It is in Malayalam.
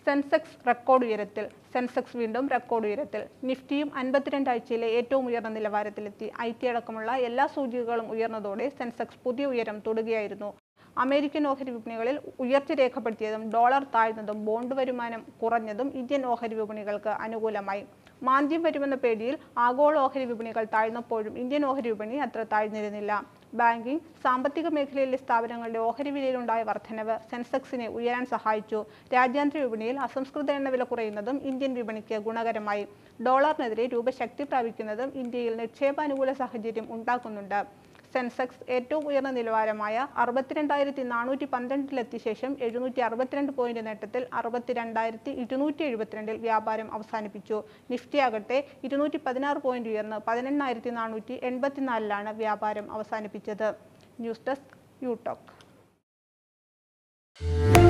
സെൻസെക്സ് റെക്കോർഡ് ഉയരത്തിൽ സെൻസെക്സ് വീണ്ടും റെക്കോർഡ് ഉയരത്തിൽ നിഫ്റ്റിയും അൻപത്തിരണ്ട് ആഴ്ചയിലെ ഏറ്റവും ഉയർന്ന നിലവാരത്തിലെത്തി ഐ ടി അടക്കമുള്ള എല്ലാ സൂചികകളും ഉയർന്നതോടെ സെൻസെക്സ് പുതിയ ഉയരം തൊടുകയായിരുന്നു അമേരിക്കൻ ഓഹരി വിപണികളിൽ ഉയർച്ച രേഖപ്പെടുത്തിയതും ഡോളർ താഴ്ന്നതും ബോണ്ട് വരുമാനം കുറഞ്ഞതും ഇന്ത്യൻ ഓഹരി വിപണികൾക്ക് അനുകൂലമായി മാന്ദ്യം വരുമെന്ന പേടിയിൽ ആഗോള ഓഹരി വിപണികൾ താഴ്ന്നപ്പോഴും ഇന്ത്യൻ ഓഹരി വിപണി അത്ര താഴ്ന്നിരുന്നില്ല ബാങ്കിംഗ് സാമ്പത്തിക മേഖലയിലെ സ്ഥാപനങ്ങളുടെ ഓഹരി വിലയിലുണ്ടായ വർധനവ് സെൻസെക്സിനെ ഉയരാൻ സഹായിച്ചു രാജ്യാന്തര വിപണിയിൽ അസംസ്കൃത എണ്ണ വില കുറയുന്നതും ഇന്ത്യൻ വിപണിക്ക് ഗുണകരമായി ഡോളറിനെതിരെ രൂപ ശക്തി പ്രാപിക്കുന്നതും ഇന്ത്യയിൽ നിക്ഷേപാനുകൂല സാഹചര്യം ഉണ്ടാക്കുന്നുണ്ട് സെൻസെക്സ് ഏറ്റവും ഉയർന്ന നിലവാരമായ അറുപത്തിരണ്ടായിരത്തി നാനൂറ്റി പന്ത്രണ്ടിലെത്തിയ ശേഷം എഴുന്നൂറ്റി അറുപത്തിരണ്ട് പോയിന്റ് നേട്ടത്തിൽ അറുപത്തിരണ്ടായിരത്തി ഇരുന്നൂറ്റി എഴുപത്തിരണ്ടിൽ വ്യാപാരം അവസാനിപ്പിച്ചു നിഫ്റ്റി ആകട്ടെ ഇരുന്നൂറ്റി പതിനാറ് പോയിന്റ് ഉയർന്ന് പതിനെണ്ണായിരത്തി നാനൂറ്റി എൺപത്തിനാലിലാണ് വ്യാപാരം അവസാനിപ്പിച്ചത് ന്യൂസ് ഡെസ്ക് യു ടോക്ക്